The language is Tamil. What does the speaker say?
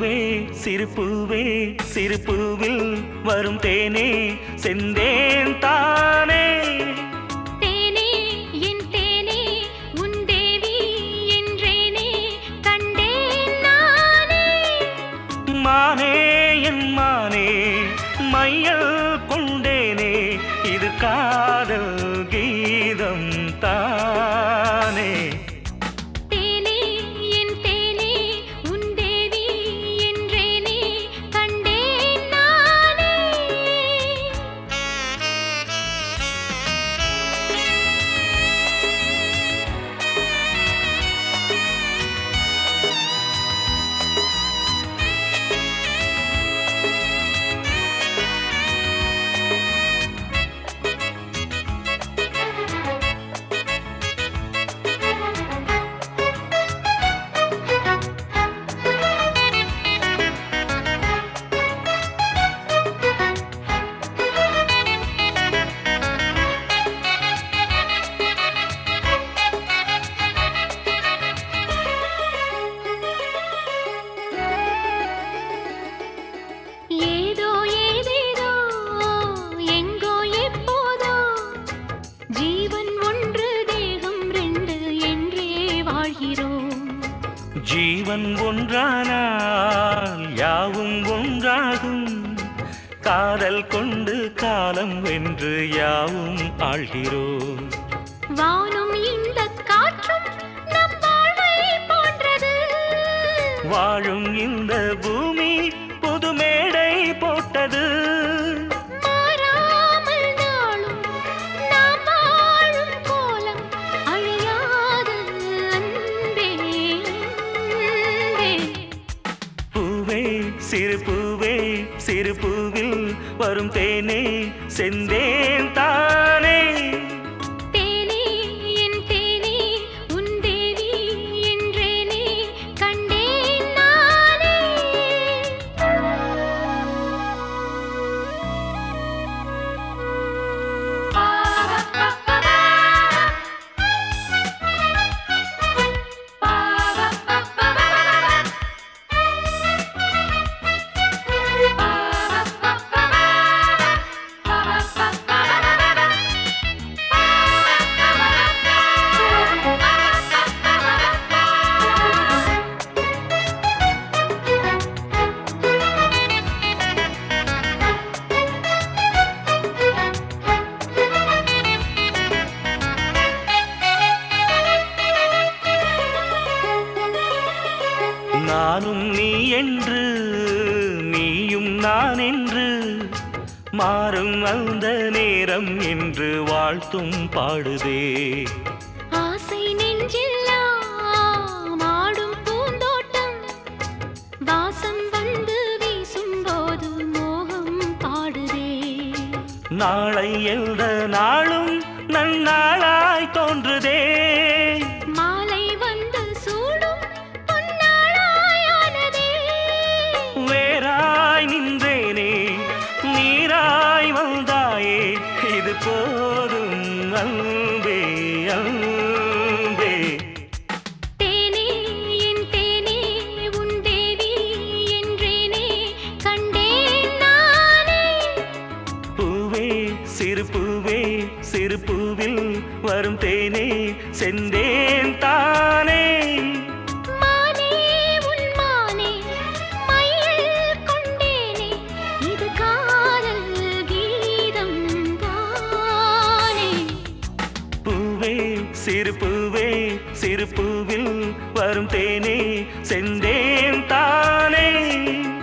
பூவே சிறு பூவே சிறு பூவில் வரும் தேனே செந்தேன் தானே தேனே என் தேனே உன் தேவி என்றேனே கண்டேன் நானே மானே என் மானே மையல் கொண்டேனே இது காதல் கீதம் தானே தேனே என் தேனே உன் தேவி என்றேனே கண்டேன் நானே ஏதோ ஏதேதோ எங்கோ எப்போதோ ஜீவன் ஒன்று தேகம் ரெண்டு என்றே வாழ்கிறோம் ஜீவன் ஒன்றானால் யாவும் ஒன்றாகும் காதல் கொண்டு காலம் வென்று யாவும் ஆள்கிறோம் வானும் இந்த காற்றும் நம் வாழ்வை போன்றது வாழும் இந்த பூமி புது மேடை போட்டது மாறாமல் நாளும் நாம் வாழும் கோலம் அழியாது அன்பே அன்பே. பூவே சிறு பூவே சிறு பூவில் வரும் தேனே செந்தேன் தானே தேனே என் தேனே உன் தேவி என்றேனே கண்டேன் நானே நானும் நீ என்று நீயும் நான் என்று மாறும் அந்த நேரம் என்று வாழ்த்தும் பாடுதே ஆசை நெஞ்செல்லாம் ஆடும் பூந்தோட்டம் வாசம் வந்து வீசும்போது மோகம் பாடுதே நாளை எந்த நாளும் நன்னாளாய் தோன்றுதே மாலை வந்து சூடும் பொன்னாளாயானதே வேறாய் நின்றேனே நீராய் வந்தாயே இது போதும் அன்பே அன்பே தேனே என் தேனே உன் தேவி என்றேனே கண்டேன் நானே பூவே சிறு பூவே சிறு பூவில் வரும் தேனே செந்தேன் தானே மானே உன் மானே மையல் கொண்டேனே இது காதல் கீதம் தானே பூவே சிறு பூவே சிறு பூவில் வரும் தேனே செந்தேன் தானே